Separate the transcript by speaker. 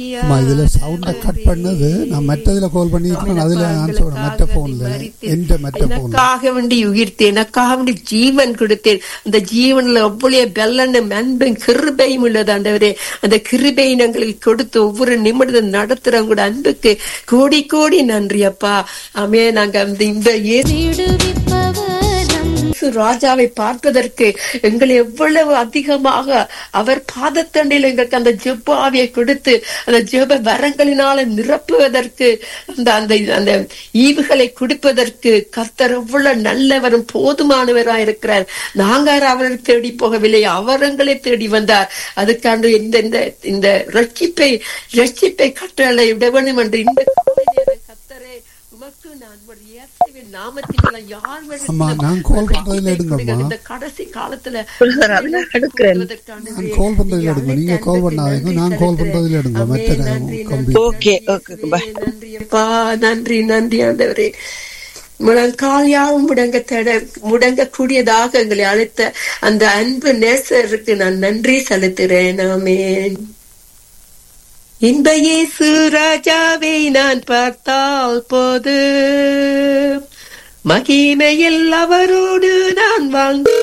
Speaker 1: அம்மா இதுல சவுண்ட கட் பண்ணது நான் மற்றதுல கால் பண்ணிருக்கேன் அதுல நான் சொல்றேன் மற்ற போன்ல எந்த மற்ற போன்ல
Speaker 2: எனக்காக வேண்டி உயிர்த்தேன் எனக்காக வேண்டி ஜீவன் கொடுத்தேன் அந்த ஜீவன்ல அவ்வளவு பெல்லனும் அன்பும் கிருபையும் உள்ளது ஆண்டவரே அந்த கிருபையை எங்களுக்கு கொடுத்து ஒவ்வொரு நிமிடம் நடத்துறவங்களோட அன்புக்கு கோடி கோடி நன்றி அப்பா ஆமே நாங்க அந்த இந்த இயேசு ராஜாவை பார்ப்பதற்கு எங்களை எவ்வளவு அதிகமாக அவர் பாதத்தண்டையில் எங்களுக்கு அந்த ஜெப ஆவியை கொடுத்து அந்த ஜெப வரங்களினால நிரப்புவதற்கு அந்த அந்த அந்த ஈவுகளை கொடுப்பதற்கு கர்த்தர் எவ்வளவு நல்லவரும் போதுமானவராக இருக்கிறார் நாங்க அவரை தேடி போகவில்லை அவரங்களை தேடி வந்தார் அதுக்காண்டு இந்த இந்த இந்த ரட்சிப்பை ரட்சிப்பை கட்டளை விட வேண்டும் என்று இந்த காலை நேரம் கர்த்தரே உமக்கு நான் ஒரு இயேசுவின் நாமத்தினால யார் வேணும்
Speaker 1: அம்மா, நான் call பண்றதுல எடுங்கம்மா.
Speaker 2: இந்த கடைசி காலத்துல
Speaker 3: சார், அதுல எடுக்கிறேன்.
Speaker 1: நான் கால் பண்றதுல எடுங்க நீங்க கால் பண்ணாதீங்க நான் கால் பண்றதுல எடுங்க மற்ற கம்பி
Speaker 3: ஓகே ஓகே பாய்
Speaker 2: நன்றி அப்பா நன்றி நன்றி ஆண்டவரே முழங்கால் யாவும் முடங்க தட முடங்கக்கூடியதாக எங்களை அழைத்த அந்த அன்பு நேசருக்கு நான் நன்றி செலுத்துகிறேன் ஆமென் இன்ப இயேசு ராஜாவை நான் பார்த்தால் போது மகிமையில் அவரோடு நான் வாழ்ந்து